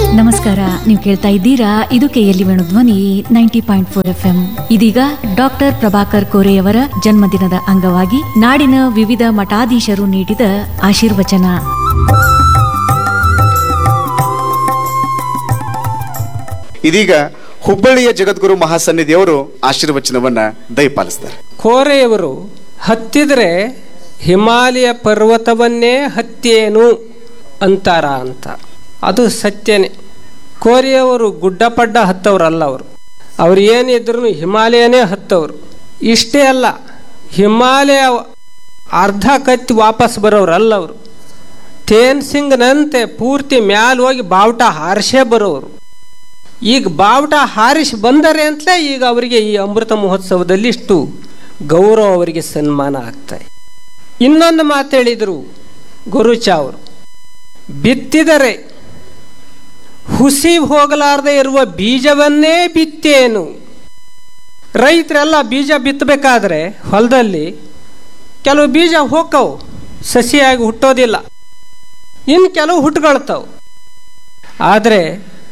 ನಮಸ್ಕಾರ ನೀವು ಕೇಳ್ತಾ ಇದ್ದೀರಾ ಇದು KLE Venu Dhwani ninety point four F M ಇದೀಗ ಡಾಕ್ಟರ್ ಪ್ರಭಾಕರ್ ಕೋರೆಯವರ ಜನ್ಮದಿನದ ಅಂಗವಾಗಿ ನಾಡಿನ ವಿವಿಧ ಮಠಾಧೀಶರು ನೀಡಿದ ಆಶೀರ್ವಚನ ಇದೀಗ ಹುಬ್ಬಳ್ಳಿಯ ಜಗದ್ಗುರು ಮಹಾಸನ್ನಿಧಿಯವರು ಆಶೀರ್ವಚನವನ್ನ ದಯಪಾಲಿಸ್ತಾರೆ ಕೋರೆಯವರು ಹತ್ತಿದ್ರೆ ಹಿಮಾಲಯ ಪರ್ವತವನ್ನೇ ಹತ್ತೇನು ಅಂತಾರ ಅಂತ ಅದು ಸತ್ಯನೇ ಕೋರೆಯವರು ಗುಡ್ಡಪಡ್ಡ ಹತ್ತವರಲ್ಲ ಅವರು ಅವ್ರು ಏನಿದ್ರು ಹಿಮಾಲಯನೇ ಹತ್ತವರು ಇಷ್ಟೇ ಅಲ್ಲ ಹಿಮಾಲಯ ಅರ್ಧ ಕತ್ತಿ ವಾಪಸ್ ಬರೋರಲ್ಲ ಅವರು ತೇನ್ ಸಿಂಗ್ನಂತೆ ಪೂರ್ತಿ ಮ್ಯಾಲ ಹೋಗಿ ಬಾವುಟ ಹಾರಿಸೇ ಬರೋರು ಈಗ ಬಾವುಟ ಹಾರಿಸಿ ಬಂದರೆ ಅಂತಲೇ ಈಗ ಅವರಿಗೆ ಈ ಅಮೃತ ಮಹೋತ್ಸವದಲ್ಲಿ ಇಷ್ಟು ಗೌರವ ಅವರಿಗೆ ಸನ್ಮಾನ ಆಗ್ತಾಯಿ ಇನ್ನೊಂದು ಮಾತು ಹೇಳಿದರು ಗುರುಚ ಅವರು ಬಿತ್ತಿದರೆ ಹುಸಿ ಹೋಗಲಾರದೆ ಇರುವ ಬೀಜವನ್ನೇ ಬಿತ್ತೇನು ರೈತರೆಲ್ಲ ಬೀಜ ಬಿತ್ತಬೇಕಾದ್ರೆ ಹೊಲದಲ್ಲಿ ಕೆಲವು ಬೀಜ ಹೋಕ್ಕವು ಸಸಿಯಾಗಿ ಹುಟ್ಟೋದಿಲ್ಲ ಇನ್ನು ಕೆಲವು ಹುಟ್ಕೊಳ್ತಾವು ಆದರೆ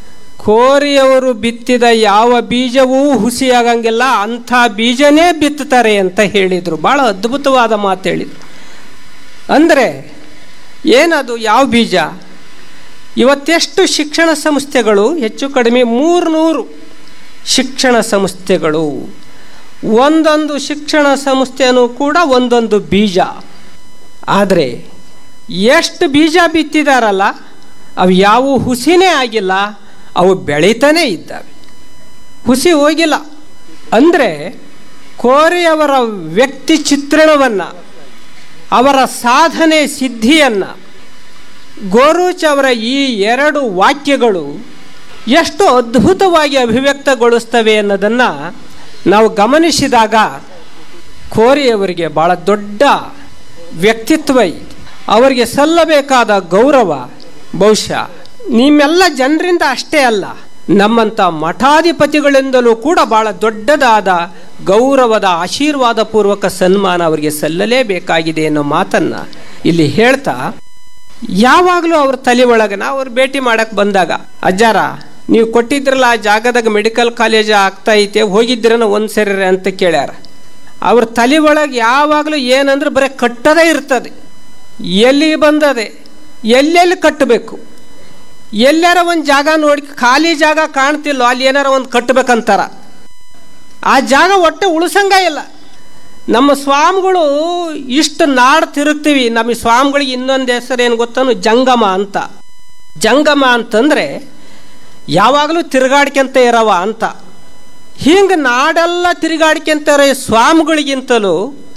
ಕೋರಿಯವರು ಬಿತ್ತಿದ ಯಾವ ಬೀಜವೂ ಹುಸಿಯಾಗಂಗಿಲ್ಲ ಅಂಥ ಬೀಜನೇ ಬಿತ್ತುತ್ತಾರೆ ಅಂತ ಹೇಳಿದರು ಭಾಳ ಅದ್ಭುತವಾದ ಮಾತು ಹೇಳಿದರು ಅಂದರೆ ಏನದು ಯಾವ ಬೀಜ ಇವತ್ತೆಷ್ಟು ಶಿಕ್ಷಣ ಸಂಸ್ಥೆಗಳು ಹೆಚ್ಚು ಕಡಿಮೆ ಮೂರುನೂರು ಶಿಕ್ಷಣ ಸಂಸ್ಥೆಗಳು ಒಂದೊಂದು ಶಿಕ್ಷಣ ಸಂಸ್ಥೆಯೂ ಕೂಡ ಒಂದೊಂದು ಬೀಜ ಆದರೆ ಎಷ್ಟು ಬೀಜ ಬಿತ್ತಿದಾರಲ್ಲ ಅವು ಯಾವ ಹುಸಿನೇ ಆಗಿಲ್ಲ ಅವು ಬೆಳೀತಾನೇ ಇದ್ದಾವೆ ಹುಸಿ ಹೋಗಿಲ್ಲ ಅಂದರೆ ಕೋರೆಯವರ ವ್ಯಕ್ತಿ ಚಿತ್ರಣವನ್ನು ಅವರ ಸಾಧನೆ ಸಿದ್ಧಿಯನ್ನು ಗೋರೂಚ್ ಅವರ ಈ ಎರಡು ವಾಕ್ಯಗಳು ಎಷ್ಟು ಅದ್ಭುತವಾಗಿ ಅಭಿವ್ಯಕ್ತಗೊಳಿಸ್ತವೆ ಅನ್ನೋದನ್ನು ನಾವು ಗಮನಿಸಿದಾಗ ಕೋರಿಯವರಿಗೆ ಭಾಳ ದೊಡ್ಡ ವ್ಯಕ್ತಿತ್ವ ಇದೆ ಅವರಿಗೆ ಸಲ್ಲಬೇಕಾದ ಗೌರವ ಬಹುಶಃ ನಿಮ್ಮೆಲ್ಲ ಜನರಿಂದ ಅಷ್ಟೇ ಅಲ್ಲ ನಮ್ಮಂಥ ಮಠಾಧಿಪತಿಗಳಿಂದಲೂ ಕೂಡ ಭಾಳ ದೊಡ್ಡದಾದ ಗೌರವದ ಆಶೀರ್ವಾದ ಪೂರ್ವಕ ಸನ್ಮಾನ ಅವರಿಗೆ ಸಲ್ಲಲೇಬೇಕಾಗಿದೆ ಅನ್ನೋ ಮಾತನ್ನು ಇಲ್ಲಿ ಹೇಳ್ತಾ ಯಾವಾಗಲೂ ಅವ್ರ ತಲೆ ಒಳಗೆ ನಾವು ಅವ್ರು ಭೇಟಿ ಮಾಡಕ್ಕೆ ಬಂದಾಗ ಅಜ್ಜಾರ ನೀವು ಕೊಟ್ಟಿದ್ರಲ್ಲ ಆ ಜಾಗದಾಗ ಮೆಡಿಕಲ್ ಕಾಲೇಜ್ ಆಗ್ತಾ ಐತೆ ಹೋಗಿದ್ದೀರನ ಒಂದು ಸರಿ ಅಂತ ಕೇಳ್ಯಾರ ಅವ್ರ ತಲೆ ಒಳಗೆ ಯಾವಾಗಲೂ ಏನಂದ್ರೆ ಬರೀ ಕಟ್ಟದೇ ಇರ್ತದೆ ಎಲ್ಲಿಗೆ ಬಂದದೆ ಎಲ್ಲೆಲ್ಲಿ ಕಟ್ಟಬೇಕು ಎಲ್ಲಾರ ಒಂದು ಜಾಗ ನೋಡಿ ಖಾಲಿ ಜಾಗ ಕಾಣ್ತಿಲ್ಲೋ ಅಲ್ಲಿ ಏನಾರ ಒಂದು ಕಟ್ಟಬೇಕಂತಾರ ಆ ಜಾಗ ಒಟ್ಟೆ ಉಳಿಸಂಗ ಇಲ್ಲ ನಮ್ಮ ಸ್ವಾಮಿಗಳು ಇಷ್ಟು ನಾಡು ತಿರುಗ್ತೀವಿ ನಮ್ಮ ಸ್ವಾಮಿಗಳಿಗೆ ಇನ್ನೊಂದು ಹೆಸರು ಏನು ಗೊತ್ತಾನು ಜಂಗಮ ಅಂತ ಜಂಗಮ ಅಂತಂದರೆ ಯಾವಾಗಲೂ ತಿರುಗಾಡ್ಕೊಂತ ಇರವ ಅಂತ ಹಿಂಗೆ ನಾಡೆಲ್ಲ ತಿರುಗಾಡ್ಕೊಂತ ಇರೋ ಸ್ವಾಮಿಗಳಿಗಿಂತಲೂ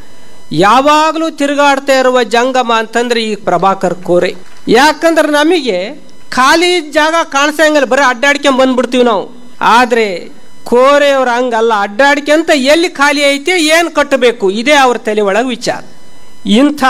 ಯಾವಾಗಲೂ ತಿರುಗಾಡ್ತಾ ಇರುವ ಜಂಗಮ ಅಂತಂದ್ರೆ ಈ ಪ್ರಭಾಕರ್ ಕೋರೆ ಯಾಕಂದ್ರೆ ನಮಗೆ ಖಾಲಿ ಜಾಗ ಕಾಣಿಸಂಗಿಲ್ಲ ಬರೀ ಅಡ್ಡಾಡ್ಕೊಂಡ್ ಬಂದ್ಬಿಡ್ತೀವಿ ನಾವು ಆದರೆ ಕೋರೆಯವ್ರ ಹಂಗಲ್ಲ ಅಡ್ಡಾಡ್ಕೊಂತ ಎಲ್ಲಿ ಖಾಲಿ ಐತೆ ಏನು ಕಟ್ಟಬೇಕು ಇದೇ ಅವ್ರ ತಲೆ ಒಳಗೆ ವಿಚಾರ ಇಂಥ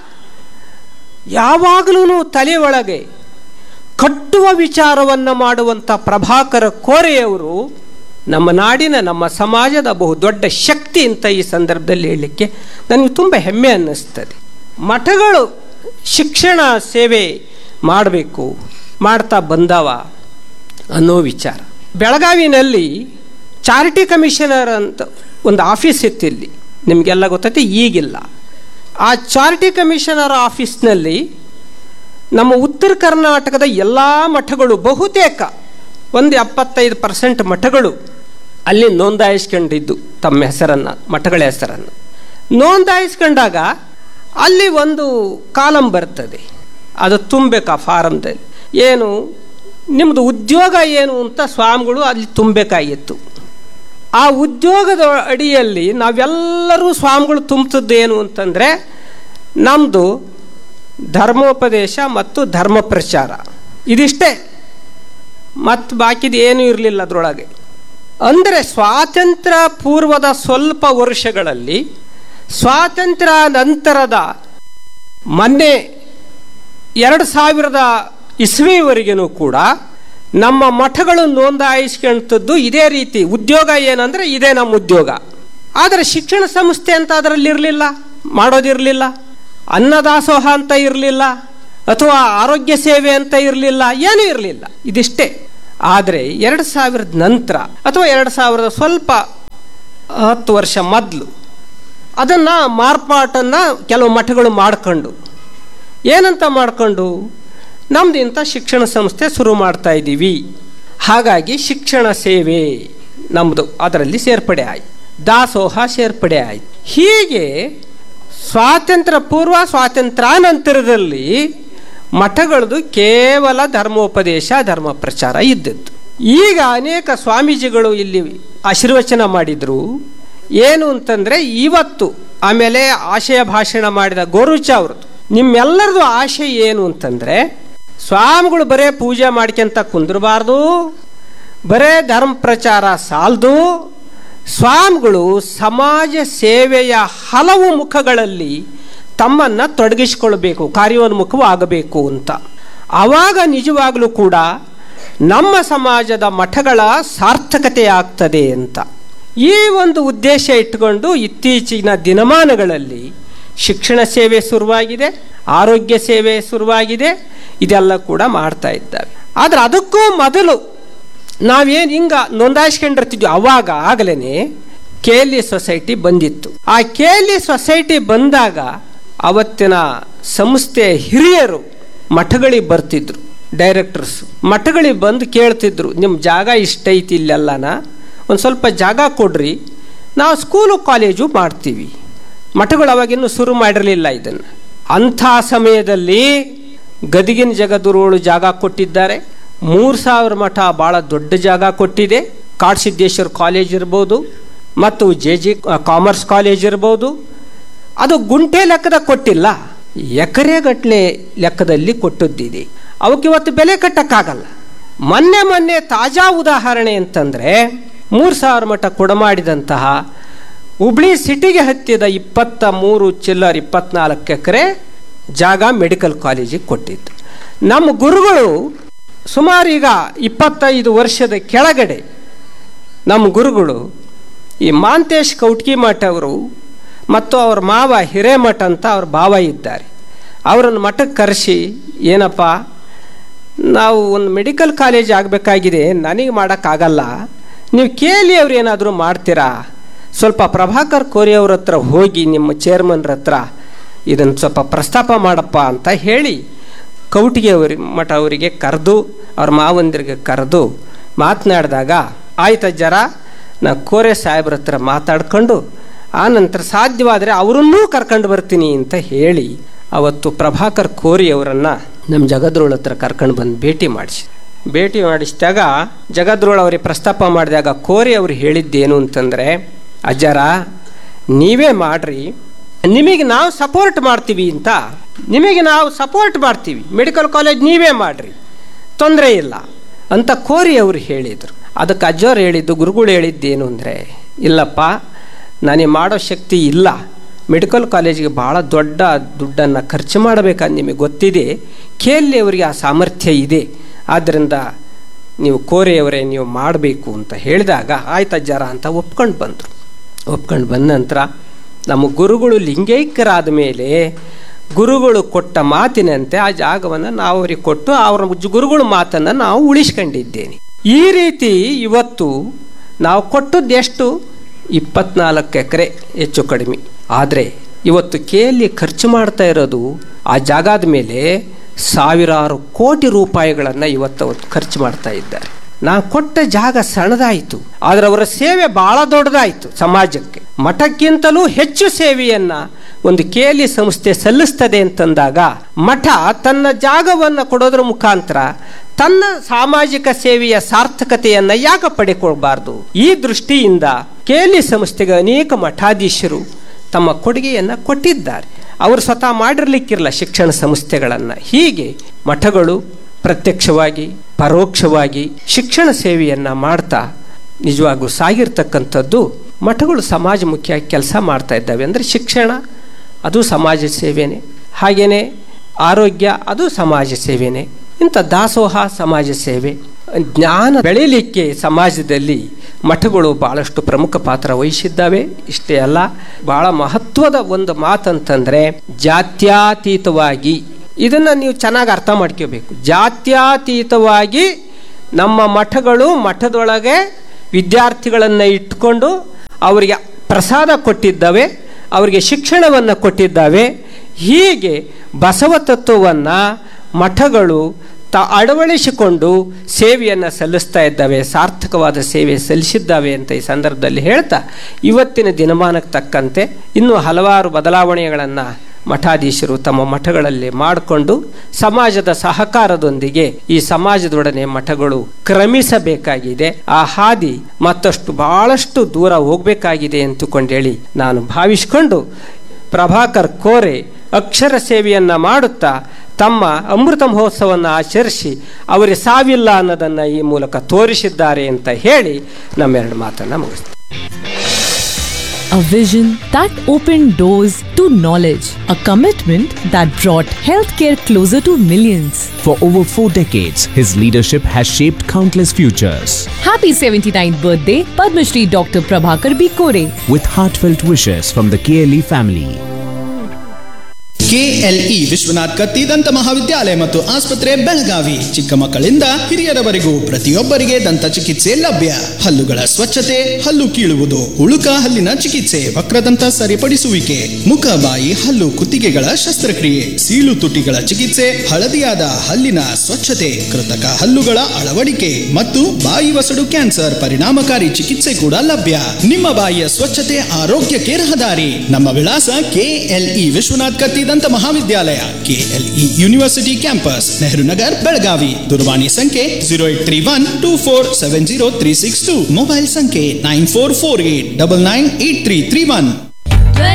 ಯಾವಾಗಲೂ ತಲೆ ಒಳಗೆ ಕಟ್ಟುವ ವಿಚಾರವನ್ನು ಮಾಡುವಂಥ ಪ್ರಭಾಕರ ಕೋರೆಯವರು ನಮ್ಮ ನಾಡಿನ ನಮ್ಮ ಸಮಾಜದ ಬಹು ದೊಡ್ಡ ಶಕ್ತಿ ಅಂತ ಈ ಸಂದರ್ಭದಲ್ಲಿ ಹೇಳಲಿಕ್ಕೆ ನನಗೆ ತುಂಬ ಹೆಮ್ಮೆ ಅನ್ನಿಸ್ತದೆ ಮಠಗಳು ಶಿಕ್ಷಣ ಸೇವೆ ಮಾಡಬೇಕು ಮಾಡ್ತಾ ಬಂದವ ಅನ್ನೋ ವಿಚಾರ ಬೆಳಗಾವಿನಲ್ಲಿ ಚಾರಿಟಿ ಕಮಿಷನರ್ ಅಂತ ಒಂದು ಆಫೀಸ್ ಇತ್ತು ಇಲ್ಲಿ ನಿಮಗೆಲ್ಲ ಗೊತ್ತೈತೆ ಈಗಿಲ್ಲ ಆ ಚಾರಿಟಿ ಕಮಿಷನರ್ ಆಫೀಸ್ನಲ್ಲಿ ನಮ್ಮ ಉತ್ತರ ಕರ್ನಾಟಕದ ಎಲ್ಲ ಮಠಗಳು ಬಹುತೇಕ ಒಂದು ಎಪ್ಪತ್ತೈದು ಪರ್ಸೆಂಟ್ ಮಠಗಳು ಅಲ್ಲಿ ನೋಂದಾಯಿಸ್ಕೊಂಡಿದ್ದು ತಮ್ಮ ಹೆಸರನ್ನು ಮಠಗಳ ಹೆಸರನ್ನು ನೋಂದಾಯಿಸ್ಕೊಂಡಾಗ ಅಲ್ಲಿ ಒಂದು ಕಾಲಂ ಬರ್ತದೆ ಅದು ತುಂಬಬೇಕು ಆ ಫಾರಮ್ದಲ್ಲಿ ಏನು ನಿಮ್ಮದು ಉದ್ಯೋಗ ಏನು ಅಂತ ಸ್ವಾಮಿಗಳು ಅಲ್ಲಿ ತುಂಬಬೇಕಾಗಿತ್ತು ಆ ಉದ್ಯೋಗದ ಅಡಿಯಲ್ಲಿ ನಾವೆಲ್ಲರೂ ಸ್ವಾಮಿಗಳು ತುಂಬ್ತದ್ದೇನು ಅಂತಂದರೆ ನಮ್ಮದು ಧರ್ಮೋಪದೇಶ ಮತ್ತು ಧರ್ಮ ಪ್ರಚಾರ ಇದಿಷ್ಟೇ ಮತ್ತು ಬಾಕಿದು ಏನೂ ಇರಲಿಲ್ಲ ಅದರೊಳಗೆ ಅಂದರೆ ಸ್ವಾತಂತ್ರ್ಯ ಪೂರ್ವದ ಸ್ವಲ್ಪ ವರ್ಷಗಳಲ್ಲಿ ಸ್ವಾತಂತ್ರ್ಯ ನಂತರದ ಮೊನ್ನೆ ಎರಡು ಸಾವಿರದ ಇಸ್ವಿವರೆಗೂ ಕೂಡ ನಮ್ಮ ಮಠಗಳು ನೋಂದಾಯಿಸ್ಕೊಂಥದ್ದು ಇದೇ ರೀತಿ ಉದ್ಯೋಗ ಏನಂದರೆ ಇದೇ ನಮ್ಮ ಉದ್ಯೋಗ ಆದರೆ ಶಿಕ್ಷಣ ಸಂಸ್ಥೆ ಅಂತ ಅದರಲ್ಲಿ ಇರಲಿಲ್ಲ ಮಾಡೋದಿರಲಿಲ್ಲ ಅನ್ನದಾಸೋಹ ಅಂತ ಇರಲಿಲ್ಲ ಅಥವಾ ಆರೋಗ್ಯ ಸೇವೆ ಅಂತ ಇರಲಿಲ್ಲ ಏನೂ ಇರಲಿಲ್ಲ ಇದಿಷ್ಟೇ ಆದರೆ ಎರಡು ಸಾವಿರದ ನಂತರ ಅಥವಾ ಎರಡು ಸಾವಿರದ ಸ್ವಲ್ಪ ಹತ್ತು ವರ್ಷ ಮೊದಲು ಅದನ್ನು ಮಾರ್ಪಾಟನ್ನು ಕೆಲವು ಮಠಗಳು ಮಾಡ್ಕೊಂಡು ಏನಂತ ಮಾಡ್ಕೊಂಡು ನಮ್ದು ಇಂಥ ಶಿಕ್ಷಣ ಸಂಸ್ಥೆ ಶುರು ಮಾಡ್ತಾ ಇದ್ದೀವಿ ಹಾಗಾಗಿ ಶಿಕ್ಷಣ ಸೇವೆ ನಮ್ಮದು ಅದರಲ್ಲಿ ಸೇರ್ಪಡೆ ಆಯಿತು ದಾಸೋಹ ಸೇರ್ಪಡೆ ಆಯಿತು ಹೀಗೆ ಸ್ವಾತಂತ್ರ್ಯ ಪೂರ್ವ ಸ್ವಾತಂತ್ರ್ಯಾನಂತರದಲ್ಲಿ ಮಠಗಳದು ಕೇವಲ ಧರ್ಮೋಪದೇಶ ಧರ್ಮ ಪ್ರಚಾರ ಇದ್ದದ್ದು ಈಗ ಅನೇಕ ಸ್ವಾಮೀಜಿಗಳು ಇಲ್ಲಿ ಆಶೀರ್ವಚನ ಮಾಡಿದರು ಏನು ಅಂತಂದರೆ ಇವತ್ತು ಆಮೇಲೆ ಆಶಯ ಭಾಷಣ ಮಾಡಿದ ಗೋರುಚ ಅವ್ರದ್ದು ನಿಮ್ಮೆಲ್ಲರದು ಆಶೆ ಏನು ಅಂತಂದರೆ ಸ್ವಾಮಿಗಳು ಬರೇ ಪೂಜೆ ಮಾಡ್ಕೊಂತ ಕುಂದ್ರಬಾರ್ದು ಬರೇ ಧರ್ಮ ಪ್ರಚಾರ ಸಾಲದು ಸ್ವಾಮಿಗಳು ಸಮಾಜ ಸೇವೆಯ ಹಲವು ಮುಖಗಳಲ್ಲಿ ತಮ್ಮನ್ನು ತೊಡಗಿಸಿಕೊಳ್ಬೇಕು ಕಾರ್ಯೋನ್ಮುಖವೂ ಆಗಬೇಕು ಅಂತ ಆವಾಗ ನಿಜವಾಗಲೂ ಕೂಡ ನಮ್ಮ ಸಮಾಜದ ಮಠಗಳ ಸಾರ್ಥಕತೆ ಆಗ್ತದೆ ಅಂತ ಈ ಒಂದು ಉದ್ದೇಶ ಇಟ್ಟುಕೊಂಡು ಇತ್ತೀಚಿನ ದಿನಮಾನಗಳಲ್ಲಿ ಶಿಕ್ಷಣ ಸೇವೆ ಶುರುವಾಗಿದೆ ಆರೋಗ್ಯ ಸೇವೆ ಶುರುವಾಗಿದೆ ಇದೆಲ್ಲ ಕೂಡ ಮಾಡ್ತಾ ಇದ್ದಾವೆ ಆದರೆ ಅದಕ್ಕೂ ಮೊದಲು ನಾವೇನು ಹಿಂಗ ನೋಂದಾಯಿಸ್ಕೊಂಡಿರ್ತಿದ್ವಿ ಅವಾಗ ಆಗಲೇ ಕೆ ಎಲ್ ಇ ಸೊಸೈಟಿ ಬಂದಿತ್ತು ಆ ಕೆ ಎಲ್ ಇ ಸೊಸೈಟಿ ಬಂದಾಗ ಅವತ್ತಿನ ಸಂಸ್ಥೆಯ ಹಿರಿಯರು ಮಠಗಳಿಗೆ ಬರ್ತಿದ್ರು ಡೈರೆಕ್ಟರ್ಸ್ ಮಠಗಳಿಗೆ ಬಂದು ಕೇಳ್ತಿದ್ರು ನಿಮ್ಮ ಜಾಗ ಇಷ್ಟ ಐತಿ ಇಲ್ಲೆಲ್ಲನ ಒಂದು ಸ್ವಲ್ಪ ಜಾಗ ಕೊಡ್ರಿ ನಾವು ಸ್ಕೂಲು ಕಾಲೇಜು ಮಾಡ್ತೀವಿ ಮಠಗಳು ಅವಾಗಿನ್ನೂ ಶುರು ಮಾಡಿರಲಿಲ್ಲ ಇದನ್ನು ಅಂಥ ಸಮಯದಲ್ಲಿ ಗದಗಿನ ಜಗದ್ಗುರುಗಳು ಜಾಗ ಕೊಟ್ಟಿದ್ದಾರೆ ಮೂರು ಸಾವಿರ ಮಠ ಭಾಳ ದೊಡ್ಡ ಜಾಗ ಕೊಟ್ಟಿದೆ ಕಾಡಸಿದ್ದೇಶ್ವರ ಕಾಲೇಜ್ ಇರ್ಬೋದು ಮತ್ತು ಜೆ ಜಿ ಕಾಮರ್ಸ್ ಕಾಲೇಜ್ ಇರ್ಬೋದು ಅದು ಗುಂಟೆ ಲೆಕ್ಕದ ಕೊಟ್ಟಿಲ್ಲ ಎಕರೆಗಟ್ಟಲೆ ಲೆಕ್ಕದಲ್ಲಿ ಕೊಟ್ಟದ್ದಿದೆ ಅವಕ್ಕೆ ಇವತ್ತು ಬೆಲೆ ಕಟ್ಟಕ್ಕಾಗಲ್ಲ ಮೊನ್ನೆ ಮೊನ್ನೆ ತಾಜಾ ಉದಾಹರಣೆ ಅಂತಂದರೆ ಮೂರು ಸಾವಿರ ಮಠ ಕೊಡಮಾಡಿದಂತಹ ಹುಬ್ಳಿ ಸಿಟಿಗೆ ಹತ್ತಿದ ಇಪ್ಪತ್ತ ಮೂರು ಚಿಲ್ಲರ್ ಇಪ್ಪತ್ನಾಲ್ಕು ಎಕರೆ ಜಾಗ ಮೆಡಿಕಲ್ ಕಾಲೇಜಿಗೆ ಕೊಟ್ಟಿದ್ದು ನಮ್ಮ ಗುರುಗಳು ಸುಮಾರು ಈಗ ಇಪ್ಪತ್ತೈದು ವರ್ಷದ ಕೆಳಗಡೆ ನಮ್ಮ ಗುರುಗಳು ಈ ಮಾಂತೇಶ್ ಕೌಟ್ಕಿ ಮಠ ಅವರು ಮತ್ತು ಅವ್ರ ಮಾವ ಹಿರೇಮಠ ಅಂತ ಅವ್ರ ಭಾವ ಇದ್ದಾರೆ ಅವರನ್ನು ಮಠಕ್ಕೆ ಕರೆಸಿ ಏನಪ್ಪ ನಾವು ಒಂದು ಮೆಡಿಕಲ್ ಕಾಲೇಜ್ ಆಗಬೇಕಾಗಿದೆ ನನಗೆ ಮಾಡೋಕ್ಕಾಗಲ್ಲ ನೀವು ಕೇಳಿ ಅವ್ರು ಏನಾದರೂ ಮಾಡ್ತೀರಾ ಸ್ವಲ್ಪ ಪ್ರಭಾಕರ್ ಕೋರಿ ಅವ್ರ ಹತ್ರ ಹೋಗಿ ನಿಮ್ಮ ಚೇರ್ಮನ್ರ ಹತ್ರ ಇದನ್ನು ಸ್ವಲ್ಪ ಪ್ರಸ್ತಾಪ ಮಾಡಪ್ಪ ಅಂತ ಹೇಳಿ ಕೌಟಿಗೆ ಅವರಿ ಮಠ ಅವರಿಗೆ ಕರೆದು ಅವ್ರ ಮಾವಂದಿರಿಗೆ ಕರೆದು ಮಾತನಾಡಿದಾಗ ಆಯ್ತು ಜರ ನಾ ಕೋರೆ ಸಾಹೇಬ್ರ ಹತ್ರ ಮಾತಾಡ್ಕೊಂಡು ಆ ನಂತರ ಸಾಧ್ಯವಾದರೆ ಅವರನ್ನೂ ಕರ್ಕೊಂಡು ಬರ್ತೀನಿ ಅಂತ ಹೇಳಿ ಅವತ್ತು ಪ್ರಭಾಕರ್ ಕೋರಿ ಅವರನ್ನು ನಮ್ಮ ಜಗದ್ರೋಳ ಹತ್ರ ಕರ್ಕೊಂಡು ಬಂದು ಭೇಟಿ ಮಾಡಿಸಿ ಭೇಟಿ ಮಾಡಿಸಿದಾಗ ಜಗದ್ರೋಳ ಅವರಿಗೆ ಪ್ರಸ್ತಾಪ ಮಾಡಿದಾಗ ಕೋರಿ ಅವರು ಹೇಳಿದ್ದೇನು ಅಂತಂದರೆ ಅಜ್ಜರ ನೀವೇ ಮಾಡ್ರಿ ನಿಮಗೆ ನಾವು ಸಪೋರ್ಟ್ ಮಾಡ್ತೀವಿ ಅಂತ ನಿಮಗೆ ನಾವು ಸಪೋರ್ಟ್ ಮಾಡ್ತೀವಿ ಮೆಡಿಕಲ್ ಕಾಲೇಜ್ ನೀವೇ ಮಾಡ್ರಿ ತೊಂದರೆ ಇಲ್ಲ ಅಂತ ಕೋರಿ ಅವರು ಹೇಳಿದರು ಅದಕ್ಕೆ ಅಜ್ಜವ್ರು ಹೇಳಿದ್ದು ಗುರುಗಳು ಹೇಳಿದ್ದೇನು ಅಂದರೆ ಇಲ್ಲಪ್ಪ ನನಗೆ ಮಾಡೋ ಶಕ್ತಿ ಇಲ್ಲ ಮೆಡಿಕಲ್ ಕಾಲೇಜಿಗೆ ಭಾಳ ದೊಡ್ಡ ದುಡ್ಡನ್ನು ಖರ್ಚು ಮಾಡಬೇಕಂತ ನಿಮಗೆ ಗೊತ್ತಿದೆ ಕೇಳಿ ಅವರಿಗೆ ಆ ಸಾಮರ್ಥ್ಯ ಇದೆ ಆದ್ದರಿಂದ ನೀವು ಕೋರೆಯವರೇ ನೀವು ಮಾಡಬೇಕು ಅಂತ ಹೇಳಿದಾಗ ಆಯ್ತು ಅಜ್ಜಾರ ಅಂತ ಒಪ್ಕೊಂಡು ಬಂದರು ಒಪ್ಕೊಂಡು ಬಂದ ನಂತರ ನಮ್ಮ ಗುರುಗಳು ಲಿಂಗೈಕ್ಯರಾದ ಮೇಲೆ ಗುರುಗಳು ಕೊಟ್ಟ ಮಾತಿನಂತೆ ಆ ಜಾಗವನ್ನು ನಾವು ಅವರಿಗೆ ಕೊಟ್ಟು ಅವರ ಗುರುಗಳ ಮಾತನ್ನು ನಾವು ಉಳಿಸ್ಕೊಂಡಿದ್ದೇನೆ ಈ ರೀತಿ ಇವತ್ತು ನಾವು ಕೊಟ್ಟದ್ದು ಎಷ್ಟು ಇಪ್ಪತ್ನಾಲ್ಕು ಎಕರೆ ಹೆಚ್ಚು ಕಡಿಮೆ ಆದರೆ ಇವತ್ತು ಕೇಳಿ ಖರ್ಚು ಮಾಡ್ತಾ ಇರೋದು ಆ ಜಾಗದ ಮೇಲೆ ಸಾವಿರಾರು ಕೋಟಿ ರೂಪಾಯಿಗಳನ್ನು ಇವತ್ತು ಅವರು ಖರ್ಚು ಮಾಡ್ತಾ ಇದ್ದಾರೆ ನಾವು ಕೊಟ್ಟ ಜಾಗ ಸಣ್ಣದಾಯಿತು ಆದರೆ ಅವರ ಸೇವೆ ಬಹಳ ದೊಡ್ಡದಾಯಿತು ಸಮಾಜಕ್ಕೆ ಮಠಕ್ಕಿಂತಲೂ ಹೆಚ್ಚು ಸೇವೆಯನ್ನ ಒಂದು ಕೇಲಿ ಸಂಸ್ಥೆ ಸಲ್ಲಿಸ್ತದೆ ಅಂತಂದಾಗ ಮಠ ತನ್ನ ಜಾಗವನ್ನು ಕೊಡೋದ್ರ ಮುಖಾಂತರ ತನ್ನ ಸಾಮಾಜಿಕ ಸೇವೆಯ ಸಾರ್ಥಕತೆಯನ್ನ ಯಾಕೆ ಪಡೆಕೊಳ್ಬಾರ್ದು ಈ ದೃಷ್ಟಿಯಿಂದ ಕೇಲಿ ಸಂಸ್ಥೆಗೆ ಅನೇಕ ಮಠಾಧೀಶರು ತಮ್ಮ ಕೊಡುಗೆಯನ್ನು ಕೊಟ್ಟಿದ್ದಾರೆ ಅವರು ಸ್ವತಃ ಮಾಡಿರ್ಲಿಕ್ಕಿರಲ್ಲ ಶಿಕ್ಷಣ ಸಂಸ್ಥೆಗಳನ್ನು ಹೀಗೆ ಮಠಗಳು ಪ್ರತ್ಯಕ್ಷವಾಗಿ ಪರೋಕ್ಷವಾಗಿ ಶಿಕ್ಷಣ ಸೇವೆಯನ್ನು ಮಾಡ್ತಾ ನಿಜವಾಗ್ಲೂ ಸಾಗಿರ್ತಕ್ಕಂಥದ್ದು ಮಠಗಳು ಸಮಾಜಮುಖಿಯಾಗಿ ಕೆಲಸ ಮಾಡ್ತಾ ಇದ್ದಾವೆ ಅಂದರೆ ಶಿಕ್ಷಣ ಅದು ಸಮಾಜ ಸೇವೆನೇ ಹಾಗೆಯೇ ಆರೋಗ್ಯ ಅದು ಸಮಾಜ ಸೇವೆನೇ ಇಂಥ ದಾಸೋಹ ಸಮಾಜ ಸೇವೆ ಜ್ಞಾನ ಬೆಳೀಲಿಕ್ಕೆ ಸಮಾಜದಲ್ಲಿ ಮಠಗಳು ಬಹಳಷ್ಟು ಪ್ರಮುಖ ಪಾತ್ರ ವಹಿಸಿದ್ದಾವೆ ಇಷ್ಟೇ ಅಲ್ಲ ಬಹಳ ಮಹತ್ವದ ಒಂದು ಮಾತಂತಂದ್ರೆ ಜಾತ್ಯಾತೀತವಾಗಿ ಇದನ್ನು ನೀವು ಚೆನ್ನಾಗಿ ಅರ್ಥ ಮಾಡ್ಕೋಬೇಕು ಜಾತ್ಯತೀತವಾಗಿ ನಮ್ಮ ಮಠಗಳು ಮಠದೊಳಗೆ ವಿದ್ಯಾರ್ಥಿಗಳನ್ನು ಇಟ್ಕೊಂಡು ಅವರಿಗೆ ಪ್ರಸಾದ ಕೊಟ್ಟಿದ್ದಾವೆ ಅವರಿಗೆ ಶಿಕ್ಷಣವನ್ನು ಕೊಟ್ಟಿದ್ದಾವೆ ಹೀಗೆ ಬಸವ ತತ್ವವನ್ನು ಮಠಗಳು ತ ಅಳವಡಿಸಿಕೊಂಡು ಸೇವೆಯನ್ನು ಸಲ್ಲಿಸ್ತಾ ಇದ್ದಾವೆ ಸಾರ್ಥಕವಾದ ಸೇವೆ ಸಲ್ಲಿಸಿದ್ದಾವೆ ಅಂತ ಈ ಸಂದರ್ಭದಲ್ಲಿ ಹೇಳ್ತಾ ಇವತ್ತಿನ ದಿನಮಾನಕ್ಕೆ ತಕ್ಕಂತೆ ಇನ್ನೂ ಹಲವಾರು ಬದಲಾವಣೆಗಳನ್ನು ಮಠಾಧೀಶರು ತಮ್ಮ ಮಠಗಳಲ್ಲಿ ಮಾಡಿಕೊಂಡು ಸಮಾಜದ ಸಹಕಾರದೊಂದಿಗೆ ಈ ಸಮಾಜದೊಡನೆ ಮಠಗಳು ಕ್ರಮಿಸಬೇಕಾಗಿದೆ ಆ ಹಾದಿ ಮತ್ತಷ್ಟು ಬಹಳಷ್ಟು ದೂರ ಹೋಗಬೇಕಾಗಿದೆ ಅಂತಕೊಂಡೇಳಿ ನಾನು ಭಾವಿಸಿಕೊಂಡು ಪ್ರಭಾಕರ್ ಕೋರೆ ಅಕ್ಷರ ಸೇವೆಯನ್ನು ಮಾಡುತ್ತಾ ತಮ್ಮ ಅಮೃತ ಮಹೋತ್ಸವವನ್ನು ಆಚರಿಸಿ ಅವರಿಗೆ ಸಾವಿಲ್ಲ ಅನ್ನೋದನ್ನು ಈ ಮೂಲಕ ತೋರಿಸಿದ್ದಾರೆ ಅಂತ ಹೇಳಿ ನಮ್ಮೆರಡು ಮಾತನ್ನು ಮುಗಿಸ್ತೀನಿ A vision that opened doors to knowledge. A commitment that brought healthcare closer to millions. For over four decades, his leadership has shaped countless futures. Happy 79th birthday, Padma Shri Dr. Prabhakar B. Kore. With heartfelt wishes from the KLE family. KLE Vishwanath Katti ದಂತ ಮಹಾವಿದ್ಯಾಲಯ ಮತ್ತು ಆಸ್ಪತ್ರೆ ಬೆಳಗಾವಿ ಚಿಕ್ಕ ಮಕ್ಕಳಿಂದ ಹಿರಿಯರವರೆಗೂ ಪ್ರತಿಯೊಬ್ಬರಿಗೆ ದಂತ ಚಿಕಿತ್ಸೆ ಲಭ್ಯ ಹಲ್ಲುಗಳ ಸ್ವಚ್ಛತೆ ಹಲ್ಲು ಕೀಳುವುದು ಉಳುಕ ಹಲ್ಲಿನ ಚಿಕಿತ್ಸೆ ವಕ್ರದಂತ ಸರಿಪಡಿಸುವಿಕೆ ಮುಖ ಬಾಯಿ ಹಲ್ಲು ಕುತ್ತಿಗೆಗಳ ಶಸ್ತ್ರಕ್ರಿಯೆ ಸೀಳು ತುಟಿಗಳ ಚಿಕಿತ್ಸೆ ಹಳದಿಯಾದ ಹಲ್ಲಿನ ಸ್ವಚ್ಛತೆ ಕೃತಕ ಹಲ್ಲುಗಳ ಅಳವಡಿಕೆ ಮತ್ತು ಬಾಯಿ ವಸಡು ಕ್ಯಾನ್ಸರ್ ಪರಿಣಾಮಕಾರಿ ಚಿಕಿತ್ಸೆ ಕೂಡ ಲಭ್ಯ ನಿಮ್ಮ ಬಾಯಿಯ ಸ್ವಚ್ಛತೆ ಆರೋಗ್ಯಕ್ಕೆ ರಹದಾರಿ ನಮ್ಮ ವಿಳಾಸ ಕೆಎಲ್ಇ ವಿಶ್ವನಾಥ್ ಕತ್ತಿ ದಂತ ಮಹಾವಿದ್ಯಾಲಯ KLE university campus Nehru Nagar Belagavi ದೂರವಾಣಿ ಸಂಖ್ಯೆ zero eight three one two four seven zero three six two mobile ಸಂಖ್ಯೆ nine four four eight double nine eight three three one